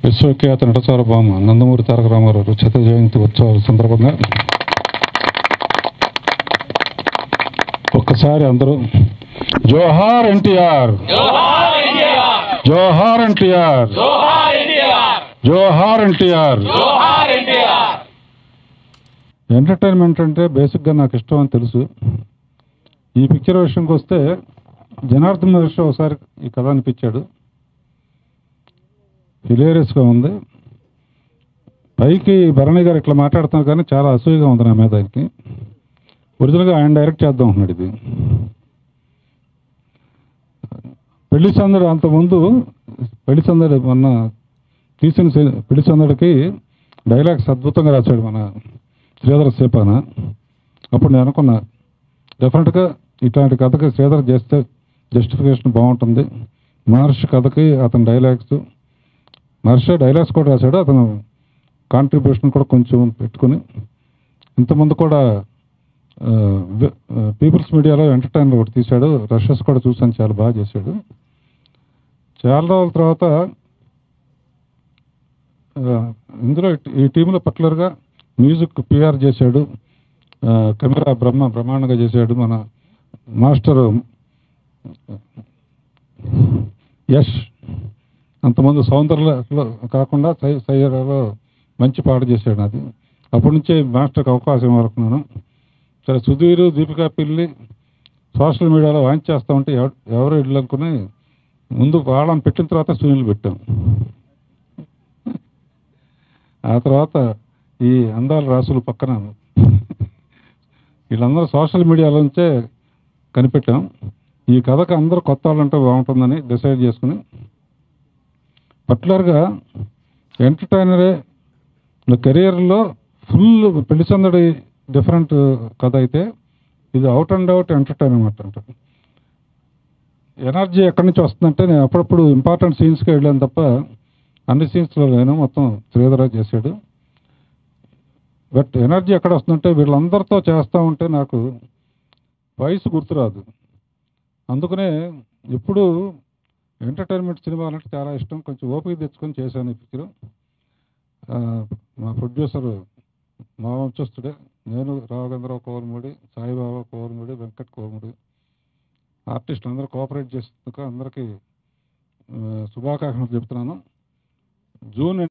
విశ్వఖ్యాత నటసారభామ నందమూరి తారక రామారావు శత జయంతి ఉత్సవాల సందర్భంగా ఒక్కసారి అందరూ జోహార్ ఎన్టీఆర్ జోహార్ ఎన్టీఆర్ జోహార్ ఎన్టీఆర్ ఎంటర్టైన్మెంట్ అంటే బేసిక్గా నాకు ఇష్టం అని తెలుసు ఈ పిక్చర్ విషయంకి వస్తే జనార్దన్ మహర్షి ఒకసారి ఈ కథ అనిపించాడు హిలేరియస్గా ఉంది పైకి భరణి గారు ఇట్లా మాట్లాడుతున్నారు కానీ చాలా అసూయగా ఉంది నా మీద ఆయనకి ఒరిజినల్గా ఆయన డైరెక్ట్ చేద్దాం అన్నాడు ఇది పెళ్లి సందడి అంతకుముందు పెళ్లి సందడి మొన్న తీసిన సి- పెళ్లి సందడికి డైలాగ్స్ అద్భుతంగా రాశాడు మన శ్రీధర సేపాన అప్పుడు నేను అనుకున్నా డెఫినెట్గా ఇట్లాంటి కథకి శ్రీధర్ చేస్తే జస్టిఫికేషన్ బాగుంటుంది మహర్షి కథకి అతని డైలాగ్స్ మహర్షి డైలాగ్స్ కూడా రాశాడు అతను కాంట్రిబ్యూషన్ కూడా కొంచెం పెట్టుకుని ఇంతకుముందు కూడా పీపుల్స్ మీడియాలో ఎంటర్టైనర్ ఒకటి తీశాడు రషెస్ కూడా చూసాను చాలా బాగా చేశాడు చాలా రోజుల తర్వాత ఆ, ఇందులో ఈ- ఈ టీంలో పర్టికులర్గా మ్యూజిక్ పిఆర్ చేశాడు ఆ, కెమెరా బ్రహ్మ బ్రహ్మాండంగా చేశాడు మన మాస్టర్ యష్ అంతమంది సౌందర్యలో కాకుండా సై సయ్యరలో మంచి పాట చేశాడు అది అప్పటి నుంచే మాస్టర్కి అవకాశం ఇవ్వాలనుకున్నాను సరే సుధీర్ దీపికా పిల్లి సోషల్ మీడియాలో వాయించేస్తా చేస్తూ ఉంటే ఎవ- ఎవరు ఇల్లు అనుకుని ముందు వాళ్ళని పెట్టిన తర్వాత సునీల్ పెట్టాం ఆ తర్వాత ఈ అందాల రాసులు పక్కన వీళ్ళందరూ సోషల్ మీడియాలోంచే కనిపెట్టాం ఈ కథకు అందరూ కొత్త వాళ్ళు ఉంటే బాగుంటుందని డిసైడ్ చేసుకుని పర్టికులర్గా ఎంటర్టైనరే నా కెరియర్లో ఫుల్ పెళ్లి సందడి డిఫరెంట్ కథ అయితే ఇది అవుట్ అండ్ అవుట్ ఎంటర్టైన్మెంట్ అంట ఎనర్జీ ఎక్కడి నుంచి వస్తుందంటే నేను అప్పుడప్పుడు ఇంపార్టెంట్ సీన్స్కి వెళ్ళాను తప్ప అన్ని సీన్స్లో లేను మొత్తం శ్రీధర చేశాడు బట్ ఎనర్జీ ఎక్కడ వస్తుందంటే వీళ్ళందరితో చేస్తూ ఉంటే నాకు వయసు గుర్తురాదు అందుకనే ఎప్పుడు ఎంటర్టైన్మెంట్ సినిమాలు అంటే చాలా ఇష్టం కొంచెం ఓపిక తెచ్చుకొని చేశాను ఈ పిక్చర్ మా ప్రొడ్యూసర్ మా వంశస్థుడే నేను రాఘవేంద్రరావు కోవలమూడి సాయిబాబా కోవలమూడి వెంకట్ కోవలమూడి ఆర్టిస్టులు అందరూ కోఆపరేట్ చేసినందుకు అందరికీ ఆ, శుభాకాంక్షలు చెప్తున్నాను జూన్